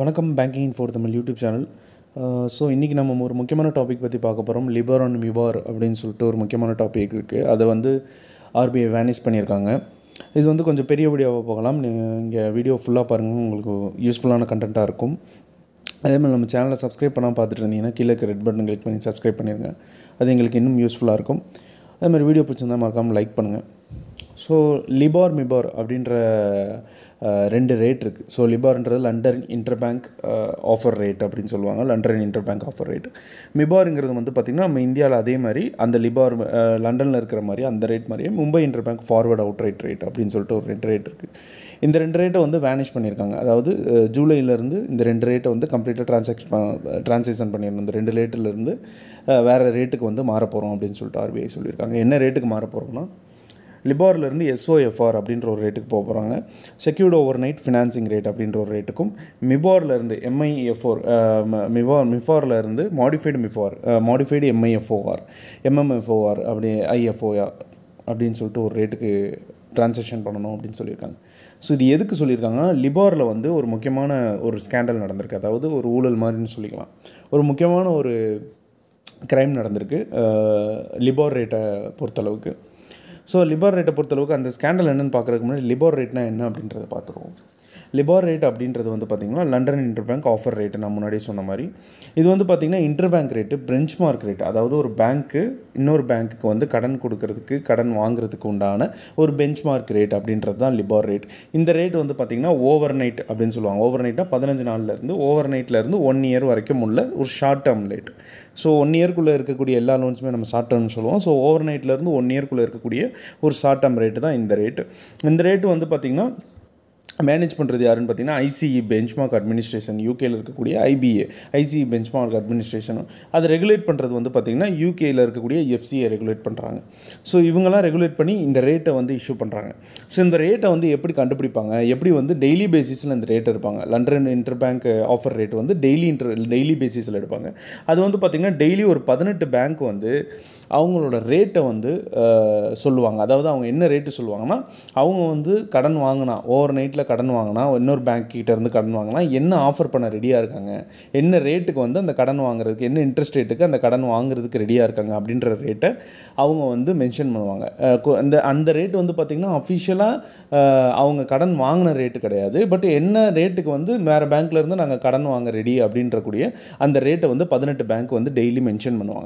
வணக்கம் banking for Tamil YouTube channel so இன்றைக்கி நம்ம ஒரு முக்கியமான டாபிக் பற்றி பார்க்க போகிறோம் லிபர் அண்ட் மிபார் அப்படின்னு சொல்லிட்டு ஒரு முக்கியமான டாபிக் இருக்குது அதை வந்து ஆர்பிஐ வேனிஷ் பண்ணியிருக்காங்க இது வந்து கொஞ்சம் பெரிய வீடியோவாக போகலாம் இங்கே வீடியோ ஃபுல்லாக பாருங்கள் உங்களுக்கு யூஸ்ஃபுல்லான கண்டென்ட்டாக இருக்கும் அதே மாதிரி நம்ம சேனலை சப்ஸ்கிரைப் பண்ணால் பார்த்துட்டு இருந்தீங்கன்னா கீழே இருக்க ரெட் பட்டன் கிளிக் பண்ணி சப்ஸ்கிரைப் பண்ணிடுங்க அது எங்களுக்கு இன்னும் யூஸ்ஃபுல்லாக இருக்கும் அதே மாதிரி வீடியோ பிடிச்சிருந்தா மறக்காமல் லைக் பண்ணுங்கள் ஸோ லிபார் மிபார் அப்படின்ற அஹ், ரெண்டு ரேட் இருக்குது ஸோ லிபார்ன்றது London interbank offer rate அப்படின்னு சொல்லுவாங்க London interbank offer rate மிபாருங்கிறது வந்து பார்த்திங்கன்னா நம்ம இந்தியாவில் அதே மாதிரி அந்த லிபார் லண்டனில் இருக்கிற மாதிரி அந்த ரேட் மாதிரியே Mumbai interbank forward out rate rate அப்படின்னு சொல்லிட்டு ஒரு ரெண்டு ரேட் இருக்குது இந்த ரெண்டு ரேட்டை வந்து வேனிஷ் பண்ணியிருக்காங்க அதாவது அஹ், ஜூலையிலேருந்து இந்த ரெண்டு ரேட்டை வந்து கம்ப்ளீட்டாக ட்ரான்சாக்ஷன் ட்ரான்சாக்ஷன் பண்ணிடணும் இந்த ரெண்டு ரேட்டிலேருந்து வேறு ரேட்டுக்கு வந்து மாற போகிறோம் அப்படின்னு சொல்லிட்டு ஆர்பிஐ சொல்லியிருக்காங்க என்ன ரேட்டுக்கு மாற போகிறோம்னா லிபார்லேருந்து எஸ்ஓஎஃப்ஆர் அப்படின்ற ஒரு ரேட்டுக்கு போக போகிறாங்க secured overnight financing rate அப்படின்ற ஒரு ரேட்டுக்கும் மிபார்லேருந்து எம்ஐஎஃப்ஓர் மிபார் மிஃபார்லேருந்து மாடிஃபைடு மிஃபார் மாடிஃபைடு எம்ஐஎஃப்ஓஆர் எம்எம்எஃப்ஓஆர் அப்படி ஐஎஃப்ஓஆர் அப்படின்னு சொல்லிட்டு ஒரு ரேட்டுக்கு ட்ரான்சாக்ஷன் பண்ணணும் அப்படின்னு சொல்லியிருக்காங்க ஸோ இது எதுக்கு சொல்லியிருக்காங்கன்னா லிபாரில் வந்து ஒரு முக்கியமான ஒரு ஸ்கேண்டல் நடந்திருக்கு அதாவது ஒரு ஊழல் மாதிரின்னு சொல்லிக்கலாம் ஒரு முக்கியமான ஒரு க்ரைம் நடந்திருக்கு லிபார் ரேட்டை பொறுத்தளவுக்கு ஸோ லிபார் ரேட்டை பொறுத்தளவுக்கு அந்த ஸ்கேண்டல் என்னென்னு பார்க்குறதுக்கு முன்னாடி லிபார் ரேட்னா என்ன அப்படின்றத பார்த்துருவோம் லிபார் ரேட் அப்படின்றது வந்து பார்த்திங்கன்னா London interbank offer rate நான் முன்னாடியே சொன்ன மாதிரி இது வந்து பார்த்திங்கன்னா interbank rate benchmark rate அதாவது ஒரு பேங்க்கு இன்னொரு பேங்க்குக்கு வந்து கடன் கொடுக்கறதுக்கு கடன் வாங்குறதுக்கு உண்டான ஒரு பெஞ்ச் மார்க் ரேட் அப்படின்றது தான் லிபார் ரேட் இந்த ரேட் வந்து பார்த்திங்கன்னா ஓவர் நைட் அப்படின்னு சொல்லுவாங்க ஓவர் நைட்னா பதினஞ்சு நாள்லேருந்து ஓவர் நைட்லேருந்து ஒன் இயர் வரைக்கும் உள்ள ஒரு short term rate so one இயர்க்குள்ளே இருக்கக்கூடிய எல்லா லோன்ஸுமே நம்ம ஷார்ட் டேர்ம்னு சொல்லுவோம் ஸோ ஓவர் நைட்லேருந்து ஒன் இயர்க்குள்ளே இருக்கக்கூடிய ஒரு ஷார்ட் டேர்ம் ரேட்டு தான் இந்த ரேட்டு இந்த ரேட்டு வந்து பார்த்திங்கன்னா மேனேஜ் பண்ணுறது யாருன்னு பார்த்தீங்கன்னா ஐசிஇ பெஞ்ச்மார்க் அட்மினிஸ்ட்ரேஷன் யூகேல இருக்கக்கூடிய ஐபிஏ ஐசிஇ பெஞ்ச்மார்க் அட்மினிஸ்ட்ரேஷன் அதை ரெகுலேட் பண்ணுறது வந்து பார்த்திங்கன்னா யூகேயில் இருக்கக்கூடிய எஃப்சியை ரெகுலேட் பண்ணுறாங்க ஸோ இவங்கெல்லாம் ரெகுலேட் பண்ணி இந்த ரேட்டை வந்து இஷ்யூ பண்ணுறாங்க ஸோ இந்த ரேட்டை வந்து எப்படி கண்டுபிடிப்பாங்க எப்படி வந்து டெய்லி பேசிஸில் இந்த ரேட் எடுப்பாங்க London interbank offer rate வந்து டெய்லி இன்டர் டெய்லி பேசிஸில் எடுப்பாங்க அது வந்து பார்த்திங்கன்னா டெய்லி ஒரு பதினெட்டு பேங்க் வந்து அவங்களோட ரேட்டை வந்து அஹ், சொல்லுவாங்க அதாவது அவங்க என்ன ரேட்டு சொல்லுவாங்கன்னா அவங்க வந்து கடன் வாங்கினா ஓவர் நைட்டில் கடன் வாங்கினா இன்னொரு பேங்க் கிட்ட இருந்து கடன் வாங்கினா என்ன ஆஃபர் பண்ண ரெடியாக இருக்காங்க என்ன ரேட்டுக்கு வந்து அந்த கடன் வாங்குறதுக்கு என்ன இன்ட்ரெஸ்ட் ரேட்டுக்கு அந்த கடன் வாங்குறதுக்கு ரெடியாக இருக்காங்க அப்படின்ற ரேட்டை அவங்க வந்து மென்ஷன் பண்ணுவாங்க அஹ், கு- அந்த அந்த ரேட் வந்து பார்த்திங்கன்னா அஃபிஷியலாக அவங்க கடன் வாங்கின ரேட்டு கிடையாது பட் என்ன ரேட்டுக்கு வந்து வேறு பேங்க்லேருந்து நாங்கள் கடன் வாங்க ரெடி அப்படின்றக்கூடிய அந்த ரேட்டை வந்து பதினெட்டு பேங்க் வந்து டெய்லி மென்ஷன் பண்ணுவாங்க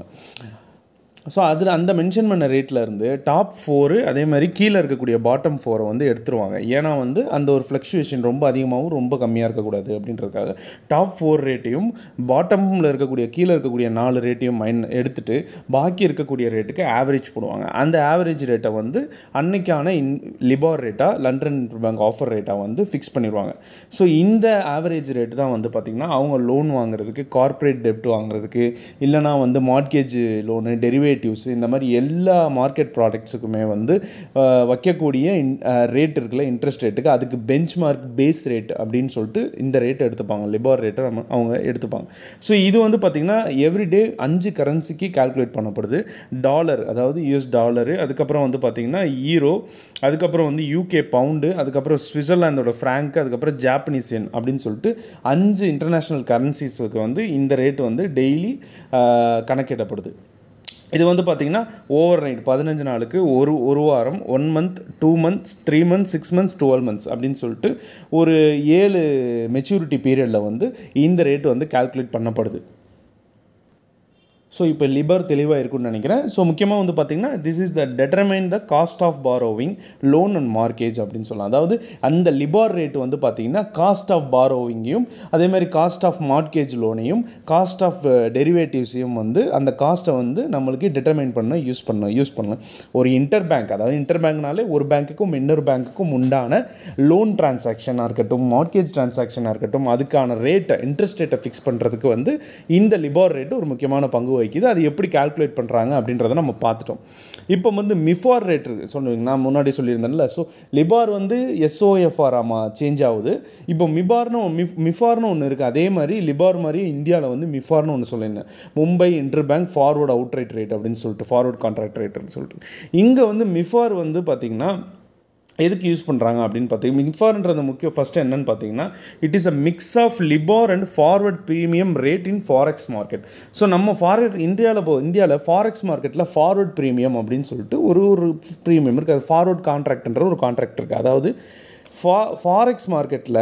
ஸோ அதில் அந்த மென்ஷன் பண்ண ரேட்டில் இருந்து டாப் ஃபோரு அதே மாதிரி கீழே இருக்கக்கூடிய பாட்டம் ஃபோரை வந்து எடுத்துருவாங்க ஏன்னா வந்து அந்த ஒரு ஃப்ளக்சுவேஷன் ரொம்ப அதிகமாகவும் ரொம்ப கம்மியாக இருக்கக்கூடாது அப்படின்றதுக்காக டாப் ஃபோர் ரேட்டையும் பாட்டமில் இருக்கக்கூடிய கீழே இருக்கக்கூடிய நாலு ரேட்டையும் மைன் எடுத்துட்டு பாக்கி இருக்கக்கூடிய ரேட்டுக்கு ஆவரேஜ் போடுவாங்க அந்த ஆவரேஜ் ரேட்டை வந்து அன்னைக்கான இன் லிபார் ரேட்டாக லண்டன் பேங்க் ஆஃபர் ரேட்டாக வந்து ஃபிக்ஸ் பண்ணிடுவாங்க ஸோ இந்த ஆவரேஜ் ரேட்டு தான் வந்து பார்த்திங்கன்னா அவங்க லோன் வாங்குறதுக்கு கார்ப்பரேட் டெப்ட் வாங்குறதுக்கு இல்லைனா வந்து மார்க்கேஜ் லோனு டெரிவேட்டிவ்ஸ் இந்த மாதிரி எல்லா மார்க்கெட் ப்ராடக்ட்ஸுக்குமே வந்து அஹ், வைக்கக்கூடிய ரேட் இருக்குல்ல இன்ட்ரெஸ்ட் ரேட்டுக்கு அதுக்கு பெஞ்ச் மார்க் பேஸ் ரேட் அப்படின்னு சொல்லிட்டு இந்த ரேட் எடுத்துப்பாங்க லிபார் ரேட்டை நம்ம அவங்க எடுத்துப்பாங்க ஸோ இது வந்து பார்த்திங்கன்னா எவ்ரிடே அஞ்சு கரன்சிக்கு கால்குலேட் பண்ணப்படுது டாலர் அதாவது யூஎஸ் டாலரு அதுக்கப்புறம் வந்து பார்த்திங்கன்னா ஈரோ அதுக்கப்புறம் வந்து யூகே பவுண்டு அதுக்கப்புறம் சுவிட்சர்லாந்தோட ஃப்ராங்க் அதுக்கப்புறம் ஜாப்பனீஸ் yen அப்படின்னு சொல்லிட்டு அஞ்சு இன்டர்நேஷ்னல் கரன்சிஸுக்கு வந்து இந்த ரேட் வந்து டெய்லி கணக்கிடப்படுது இது வந்து பார்த்திங்கன்னா ஓவர் நைட் பதினஞ்சு நாளுக்கு ஒரு ஒரு வாரம் one month two months three months six months twelve months அப்படின்னு சொல்லிட்டு ஒரு ஏழு மெச்சூரிட்டி பீரியடில் வந்து இந்த ரேட் வந்து கால்குலேட் பண்ணப்படுது ஸோ இப்போ லிபர் தெளிவாக இருக்கும்னு நினைக்கிறேன் ஸோ முக்கியமாக வந்து பார்த்திங்கன்னா this is the determine the cost of borrowing loan and mortgage அப்படின்னு சொல்லலாம் அதாவது அந்த லிபார் ரேட் வந்து பார்த்திங்கன்னா காஸ்ட் ஆஃப் பாரோவிங்கையும் அதே மாதிரி காஸ்ட் ஆஃப் மார்க்கேஜ் லோனையும் காஸ்ட் ஆஃப் டெரிவேட்டிவ்ஸையும் வந்து அந்த காஸ்ட்டை வந்து நம்மளுக்கு டிட்டர்மைன் பண்ண யூஸ் பண்ண யூஸ் பண்ணலாம் ஒரு இன்டர் பேங்க் அதாவது இன்டர் பேங்க்னாலே ஒரு பேங்க்குக்கும் இன்னொரு பேங்க்குக்கும் உண்டான லோன் டிரான்சாக்ஷனாக இருக்கட்டும் மார்க்கேஜ் டிரான்சாக்ஷனாக இருக்கட்டும் அதுக்கான ரேட்டை இன்ட்ரெஸ்ட் ரேட்டை ஃபிக்ஸ் பண்ணுறதுக்கு வந்து இந்த லிபார் ரேட்டு ஒரு முக்கியமான பங்கு வகிக்குது அது எப்படி கால்குலேட் பண்ணுறாங்க அப்படின்றத நம்ம பார்த்துட்டோம் இப்போ வந்து மிஃபார் ரேட் இருக்கு சொல்லுவீங்க நான் முன்னாடி சொல்லியிருந்தேன்ல ஸோ லிபார் வந்து எஸ்ஓஎஃப்ஆர் ஆமாம் சேஞ்ச் ஆகுது இப்போ மிபார்னு மிஃப் மிஃபார்னு ஒன்று இருக்குது அதே மாதிரி லிபார் மாதிரி இந்தியாவில் வந்து மிஃபார்னு ஒன்று சொல்லியிருந்தேன் Mumbai interbank forward out rate rate அப்படின்னு சொல்லிட்டு ஃபார்வர்ட் கான்ட்ராக்ட் ரேட்னு சொல்லிட்டு இங்கே வந்து மிஃபார் வந்து பார்த்திங்கன்னா எதுக்கு யூஸ் பண்ணுறாங்க அப்படின்னு பார்த்தீங்கன்னா மிஃபார்ன்றது முக்கியம் ஃபஸ்ட்டு என்னன்னு பார்த்தீங்கன்னா it is a mix of LIBOR and forward premium rate in forex market so நம்ம ஃபார்வர்ட் இந்தியாவில் போ இந்தியாவில் ஃபாரெக்ஸ் மார்க்கெட்டில் ஃபார்வர்ட் ப்ரீமியம் அப்படின்னு சொல்லிட்டு ஒரு ஒரு ப்ரீமியம் இருக்குது அது ஃபார்வர்ட் கான்ட்ராக்ட்ன்ற ஒரு கான்ட்ராக்ட் இருக்குது அதாவது ஃபா ஃபாரெக்ஸ் மார்க்கெட்டில்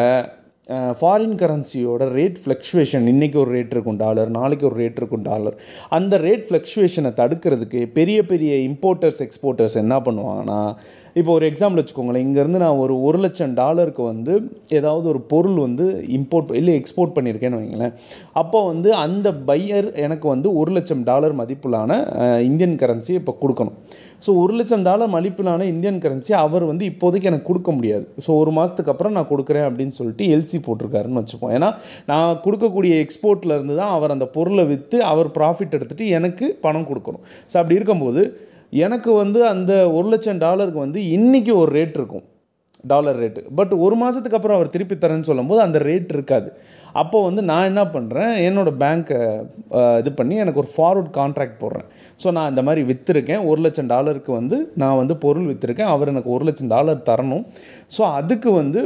ஃபாரின் கரன்சியோட ரேட் ஃப்ளக்சுவேஷன் இன்றைக்கி ஒரு ரேட் இருக்கும் டாலர் நாளைக்கு ஒரு ரேட் இருக்கும் டாலர் அந்த ரேட் ஃப்ளக்சுவேஷனை தடுக்கிறதுக்கு பெரிய பெரிய இம்போர்ட்டர்ஸ் எக்ஸ்போர்ட்டர்ஸ் என்ன பண்ணுவாங்கன்னா இப்போ ஒரு எக்ஸாம்பிள் வச்சுக்கோங்களேன் இங்கேருந்து நான் ஒரு ஒரு லட்சம் டாலருக்கு வந்து ஏதாவது ஒரு பொருள் வந்து இம்போர்ட் இல்லை எக்ஸ்போர்ட் பண்ணியிருக்கேன்னு வைங்களேன் அப்போ வந்து அந்த பையர் எனக்கு வந்து ஒரு லட்சம் டாலர் மதிப்பிலான அஹ், இந்தியன் கரன்சி இப்போ கொடுக்கணும் ஸோ ஒரு லட்சம் டாலர் மதிப்பிலான இந்தியன் கரன்சி அவர் வந்து இப்போதைக்கு எனக்கு கொடுக்க முடியாது ஸோ ஒரு மாதத்துக்கு அப்புறம் நான் கொடுக்குறேன் அப்படின்னு சொல்லிட்டு எல்சி போட்டிருக்காருன்னு வச்சுப்போம் ஏன்னா நான் கொடுக்கக்கூடிய எக்ஸ்போர்ட்ல இருந்து தான் அவர் அந்த பொருளை விற்று அவர் ப்ராஃபிட் எடுத்துகிட்டு எனக்கு பணம் கொடுக்கணும் ஸோ அப்படி இருக்கும்போது எனக்கு வந்து அந்த ஒரு லட்சம் டாலருக்கு வந்து இன்றைக்கி ஒரு ரேட் இருக்கும் டாலர் ரேட்டு பட் ஒரு மாதத்துக்கு அப்புறம் அவர் திருப்பி தரேன்னு சொல்லும்போது அந்த ரேட் இருக்காது அப்போ வந்து நான் என்ன பண்ணுறேன் என்னோடய பேங்க்கை இது பண்ணி எனக்கு ஒரு ஃபார்வர்ட் கான்ட்ராக்ட் போடுறேன் ஸோ நான் இந்த மாதிரி விற்றுருக்கேன் ஒரு லட்சம் டாலருக்கு வந்து நான் வந்து பொருள் விற்றுருக்கேன் அவர் எனக்கு ஒரு லட்சம் டாலர் தரணும் ஸோ அதுக்கு வந்து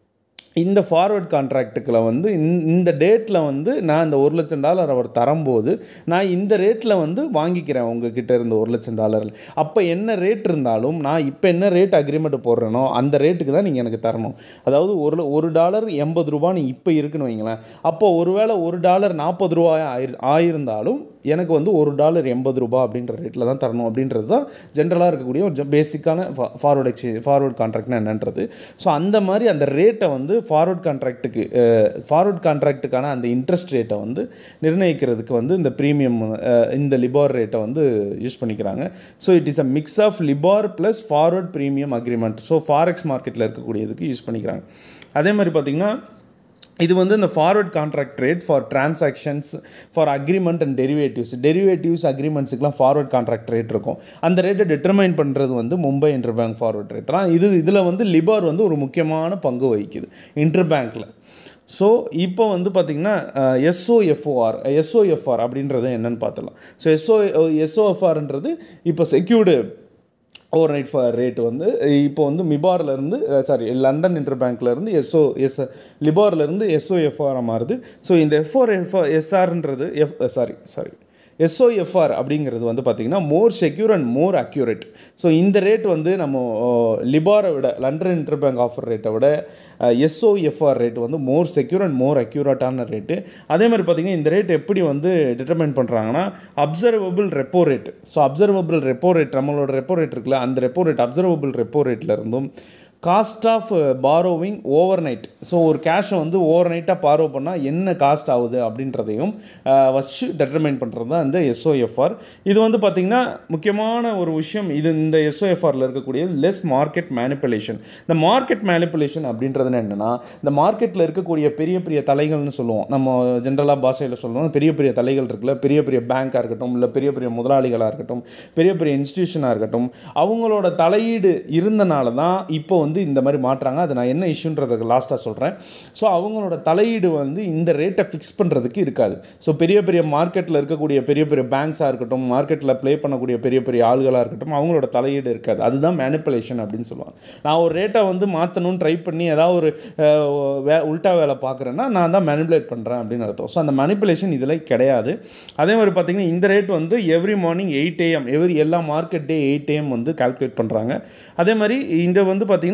இந்த ஃபார்வர்ட் கான்ட்ராக்ட்டுக்கில் வந்து இந்த- இந்த டேட்டில் வந்து நான் இந்த ஒரு லட்சம் டாலர் அவர் தரும்போது நான் இந்த ரேட்டில் வந்து வாங்கிக்கிறேன் உங்ககிட்ட இருந்து ஒரு லட்சம் டாலர் அப்போ என்ன ரேட் இருந்தாலும் நான் இப்போ என்ன ரேட் அக்ரிமெண்ட் போடுறேனோ அந்த ரேட்டுக்கு தான் நீங்கள் எனக்கு தரணும் அதாவது ஒரு ஒரு டாலர் எண்பது ரூபான்னு இப்போ இருக்குன்னு வைங்களேன் அப்போ ஒருவேளை ஒரு டாலர் நாற்பது ரூபாய் ஆயிரு ஆயிருந்தாலும் எனக்கு வந்து ஒரு டாலர் எண்பது ரூபா அப்படின்ற ரேட்டில் தான் தரணும் அப்படின்றது தான் ஜென்ரலாக இருக்கக்கூடிய ஒரு பேசிக்கான ஃபார்வர்ட் எக்ஸ்சேஞ்ச் ஃபார்வர்ட் கான்ட்ராக்ட்னா என்னன்றது ஸோ அந்த மாதிரி அந்த ரேட்டை வந்து ஃபார்வர்ட் கான்ட்ராக்ட்டுக்கு ஃபார்வர்ட் கான்ட்ராக்ட்டுக்கான அந்த இன்ட்ரெஸ்ட் ரேட்டை வந்து நிர்ணயிக்கிறதுக்கு வந்து இந்த ப்ரீமியம் இந்த லிபார் ரேட்டை வந்து யூஸ் பண்ணிக்கிறாங்க so it is a mix of LIBOR plus forward premium agreement so forex மார்க்கெட்டில் இருக்கக்கூடியதுக்கு யூஸ் பண்ணிக்கிறாங்க அதே மாதிரி பார்த்திங்கன்னா இது வந்து இந்த forward contract rate for transactions for agreement and derivatives derivatives அக்ரிமெண்ட்ஸுக்குலாம் ஃபார்வர்ட் கான்ட்ராக்ட் ரேட் இருக்கும் அந்த ரேட்டை டிட்டர்மைன் பண்ணுறது வந்து Mumbai interbank forward rate இது இதில் வந்து லிபார் வந்து ஒரு முக்கியமான பங்கு வகிக்குது இன்டர் பேங்க்கில் ஸோ இப்போ வந்து பார்த்திங்கன்னா எஸ்ஓஎஃப்ஓஆர் எஸ்ஓஎஃப்ஆர் அப்படின்றது என்னன்னு பார்த்துலாம் ஸோ எஸ்ஓ எஸ்ஓஎஃப்ஆர்ன்றது இப்போ செக்யூர்டு ஓவர் நைட் ரேட் வந்து இப்போ வந்து மிபார்லேருந்து சாரி லண்டன் இன்டர் பேங்க்லேருந்து எஸ்ஓ எஸ் லிபார்லேருந்து எஸ்ஓஎஃப்ஆர் மாறுது ஸோ இந்த எஃப்ஓர் எஃப் எஸ்ஆர்ன்றது எஃப் சாரி சாரி எஸ்ஓஎஃப்ஆர் அப்படிங்கிறது வந்து பார்த்திங்கன்னா more secure and more accurate so இந்த ரேட் வந்து நம்ம லிபாரை விட லண்டன் இன்டர் பேங்க் ஆஃபர் ரேட்டை விட எஸ்ஓஎஃப்ஆர் ரேட் வந்து மோர் செக்யூர் அண்ட் மோர் அக்யூரேட்டான ரேட்டு அதே மாதிரி பார்த்திங்கன்னா இந்த ரேட் எப்படி வந்து டிட்டர்மைன் பண்ணுறாங்கன்னா observable repo rate so observable repo rate நம்மளோட ரெப்போ ரேட் இருக்குல்ல அந்த ரெப்போ ரேட் அப்சர்வபிள் ரெப்போ ரேட்டில் இருந்தும் cost of borrowing overnight so ஒரு கேஷை வந்து ஓவர் நைட்டாக பாரோ பண்ணால் என்ன காஸ்ட் ஆகுது அப்படின்றதையும் அஹ், வச்சு டெட்டர்மைன் பண்ணுறது தான் இந்த எஸ்ஓஎஃப்ஆர் இது வந்து பார்த்திங்கன்னா முக்கியமான ஒரு விஷயம் இது இந்த எஸ்ஓஎஃப்ஆரில் இருக்கக்கூடிய லெஸ் மார்க்கெட் மேனிப்புலேஷன் இந்த மார்க்கெட் மேனிப்புலேஷன் அப்படின்றது என்னென்னா இந்த மார்க்கெட்டில் இருக்கக்கூடிய பெரிய பெரிய தலைகள்னு சொல்லுவோம் நம்ம ஜென்ரலாக பாஷையில் சொல்லுவோம் பெரிய பெரிய தலைகள் இருக்குல்ல பெரிய பெரிய பேங்காக இருக்கட்டும் இல்லை பெரிய பெரிய முதலாளிகளாக இருக்கட்டும் பெரிய பெரிய இன்ஸ்டியூஷனாக இருக்கட்டும் அவங்களோட தலையீடு இருந்தனால தான் இப்போ வந்து இந்த மாதிரி மாட்டுறாங்க அது நான் என்ன இஷ்யூன்றதுக்கு லாஸ்ட்டாக சொல்கிறேன் ஸோ அவங்களோட தலையீடு வந்து இந்த ரேட்டை ஃபிக்ஸ் பண்ணுறதுக்கு இருக்காது ஸோ பெரிய பெரிய மார்க்கெட்டில் இருக்கக்கூடிய பெரிய பெரிய பேங்க்ஸாக இருக்கட்டும் மார்க்கெட்டில் ப்ளே பண்ணக்கூடிய பெரிய பெரிய ஆள்களாக இருக்கட்டும் அவங்களோட தலையீடு இருக்காது அதுதான் மேனிப்புலேஷன் அப்படின்னு சொல்லுவாங்க நான் ஒரு ரேட்டை வந்து மாற்றணும்னு ட்ரை பண்ணி ஏதாவது ஒரு அஹ், வே உல்ட்டா வேலை பார்க்குறேன்னா நான் தான் மேனிப்புலேட் பண்ணுறேன் அப்படின்னு அர்த்தம் ஸோ அந்த மேனிப்புலேஷன் இதில் கிடையாது அதே மாதிரி பார்த்தீங்கன்னா இந்த ரேட் வந்து every morning eight AM every எல்லா மார்க்கெட் டே எயிட் ஏஎம் வந்து கால்குலேட் பண்ணுறாங்க அதே மாதிரி இந்த வந்து பார்த்திங்கன்னா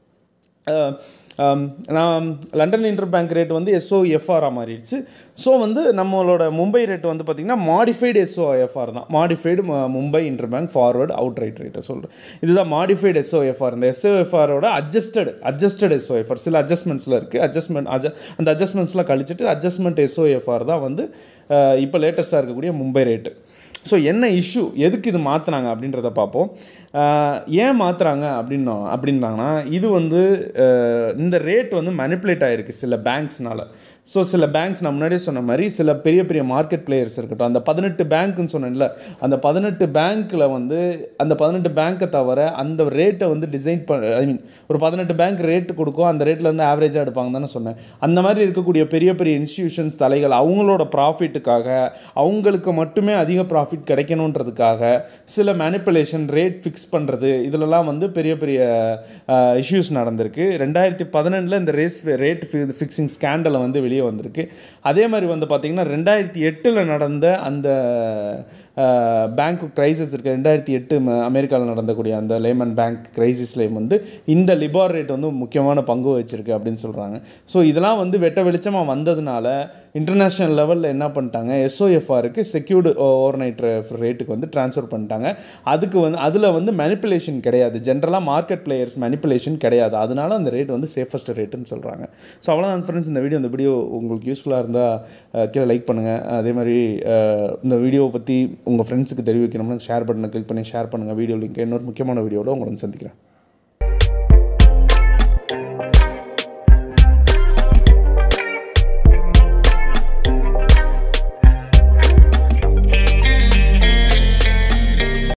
அஹ், ஆம், நான் லண்டன் இன்டர் பேங்க் ரேட் வந்து எஸ்ஓஎஃப்ஆராக மாறிடுச்சு ஸோ வந்து நம்மளோட மும்பை ரேட் வந்து பார்த்திங்கன்னா மாடிஃபைடு எஸ்ஓஎஃப்ஆர் தான் modified Mumbai interbank forward outright ரேட்டை சொல்கிறேன் இதுதான் மாடிஃபைடு எஸ்ஓஎஃப்ஆர் இந்த எஸ்ஓஎஃப்ஆரோட அட்ஜஸ்டட் அட்ஜஸ்டட் எஸ்ஓஎஃப்ஆர் சில அட்ஜஸ்ட்மெண்ட்ஸில் இருக்குது அட்ஜஸ்ட்மெண்ட் அட்ஜ அந்த அட்ஜஸ்ட்மெண்ட்ஸ்லாம் கழிச்சிட்டு அட்ஜஸ்ட்மெண்ட் எஸ்ஓஎஃப்ஆர் தான் வந்து அஹ், இப்போ லேட்டஸ்ட்டாக இருக்கக்கூடிய மும்பை ரேட்டு ஸோ என்ன இஷ்யூ எதுக்கு இது மாற்றினாங்க அப்படின்றத பார்ப்போம் ஆஹ் ஏன் மாற்றுறாங்க அப்படின்னா அப்படின்னாங்கன்னா இது வந்து ஆஹ் இந்த ரேட் வந்து மேனிப்புலேட் ஆகிருக்கு சில பேங்க்ஸ்னால ஸோ சில பேங்க்ஸ் நான் முன்னாடியே சொன்ன மாதிரி சில பெரிய பெரிய மார்க்கெட் பிளேயர்ஸ் இருக்கட்டும் அந்த பதினெட்டு பேங்க்குன்னு சொன்னேன்ல அந்த பதினெட்டு பேங்க்கில் வந்து அந்த பதினெட்டு பேங்க்கை தவிர அந்த ரேட்டை வந்து டிசைன் பண்ண ஐ மீன் ஒரு பதினெட்டு பேங்க் ரேட்டு கொடுக்கும் அந்த ரேட்டில் வந்து ஆவரேஜாக எடுப்பாங்க தானே சொன்னேன் அந்த மாதிரி இருக்கக்கூடிய பெரிய பெரிய இன்ஸ்டிடியூஷன்ஸ் தலைகள் அவங்களோட ப்ராஃபிட்டுக்காக அவங்களுக்கு மட்டுமே அதிக ப்ராஃபிட் கிடைக்கணுன்றதுக்காக சில மேனிப்புலேஷன் ரேட் ஃபிக்ஸ் பண்ணுறது இதிலலாம் வந்து பெரிய பெரிய இஷ்யூஸ் நடந்திருக்கு ரெண்டாயிரத்தி பதினெண்டில் இந்த ரேஸ் ரேட் ஃபிக்ஸிங் ஸ்கேண்டலை வந்து வெளியே வந்திருக்கு அதே மாதிரி வந்து பார்த்திங்கன்னா ரெண்டாயிரத்தி எட்டில் நடந்த அந்த பேங்க் கிரைசிஸ் இருக்குது ரெண்டாயிரத்தி எட்டு அமெரிக்காவில் நடந்தக்கூடிய அந்த லேமன் பேங்க் கிரைசிஸ்லேயும் வந்து இந்த லிபார் ரேட் வந்து முக்கியமான பங்கு வச்சிருக்கு அப்படின்னு சொல்கிறாங்க ஸோ இதெல்லாம் வந்து வெட்ட வெளிச்சமாக வந்ததுனால இன்டர்நேஷ்னல் லெவலில் என்ன பண்ணிட்டாங்க எஸ்ஓஎஃப்ஆருக்கு செக்யூர்டு ஓவர் நைட் ரேட்டுக்கு வந்து ட்ரான்ஸ்ஃபர் பண்ணிட்டாங்க அதுக்கு வந்து அதில் வந்து மேனிப்புலேஷன் கிடையாது ஜென்ரலாக மார்க்கெட் பிளேயர்ஸ் மேனிப்புலேஷன் கிடையாது அதனால அந்த ரேட் வந்து சேஃபஸ்ட் ரேட்டுன்னு சொல்கிறாங்க ஸோ அவ்வளோதான் ஃப்ரெண்ட்ஸ் இந்த வீடியோ இந்த வீடியோ உங்களுக்கு யூஸ்ஃபுல்லாக இருந்தால் கீழே லைக் பண்ணுங்கள் அதே மாதிரி அஹ், இந்த வீடியோவை பற்றி உங்கள் ஃப்ரெண்ட்ஸுக்கு தெரிவிக்கணும்னா ஷேர் பட்டனை கிளிக் பண்ணி ஷேர் பண்ணுங்கள் வீடியோ லிங்க் இன்னொரு முக்கியமான வீடியோவில் உங்களை வந்து சந்திக்கிறேன்